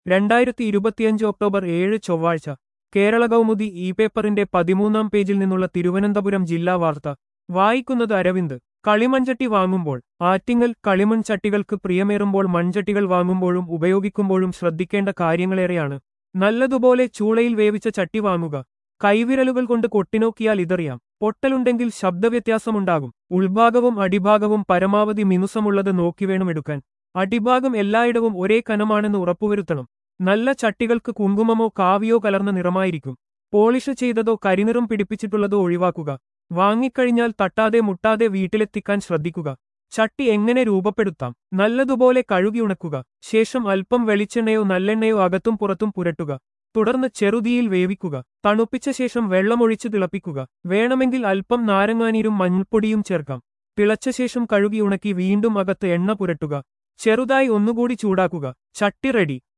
രണ്ടായിരത്തി ഇരുപത്തിയഞ്ച് ഒക്ടോബർ ഏഴ് ചൊവ്വാഴ്ച കേരള കൗമുദി ഇ പേപ്പറിന്റെ പതിമൂന്നാം പേജിൽ നിന്നുള്ള തിരുവനന്തപുരം ജില്ലാ വാർത്ത വായിക്കുന്നത് അരവിന്ദ് കളിമൺചട്ടി വാങ്ങുമ്പോൾ ആറ്റിങ്ങൽ കളിമൺ ചട്ടികൾക്ക് പ്രിയമേറുമ്പോൾ മൺചട്ടികൾ വാങ്ങുമ്പോഴും ഉപയോഗിക്കുമ്പോഴും ശ്രദ്ധിക്കേണ്ട കാര്യങ്ങളേറെയാണ് നല്ലതുപോലെ ചൂളയിൽ വേവിച്ച ചട്ടി വാങ്ങുക കൈവിരലുകൾ കൊണ്ട് കൊട്ടിനോക്കിയാൽ ഇതറിയാം പൊട്ടലുണ്ടെങ്കിൽ ശബ്ദവ്യത്യാസമുണ്ടാകും ഉൾഭാഗവും അടിഭാഗവും പരമാവധി മിനുസമുള്ളത് നോക്കി വേണം എടുക്കാൻ അടിഭാഗം എല്ലായിടവും ഒരേ കനമാണെന്ന് ഉറപ്പുവരുത്തണം നല്ല ചട്ടികൾക്ക് കുങ്കുമമോ കാവിയോ കലർന്ന നിറമായിരിക്കും പോളിഷ് ചെയ്തതോ കരിനിറം പിടിപ്പിച്ചിട്ടുള്ളതോ ഒഴിവാക്കുക വാങ്ങിക്കഴിഞ്ഞാൽ തട്ടാതെ മുട്ടാതെ വീട്ടിലെത്തിക്കാൻ ശ്രദ്ധിക്കുക ചട്ടി എങ്ങനെ രൂപപ്പെടുത്താം നല്ലതുപോലെ കഴുകി ഉണക്കുക ശേഷം അല്പം വെളിച്ചെണ്ണയോ നല്ലെണ്ണയോ അകത്തും പുറത്തും പുരട്ടുക തുടർന്ന് ചെറുതീയിൽ വേവിക്കുക തണുപ്പിച്ച ശേഷം വെള്ളമൊഴിച്ച് തിളപ്പിക്കുക വേണമെങ്കിൽ അല്പം നാരങ്ങാനീരും മഞ്ഞൾപ്പൊടിയും ചേർക്കാം തിളച്ച ശേഷം കഴുകി ഉണക്കി വീണ്ടും അകത്ത് എണ്ണ പുരട്ടുക ചെറുതായി ഒന്നുകൂടി ചൂടാക്കുക ചട്ടി റെഡി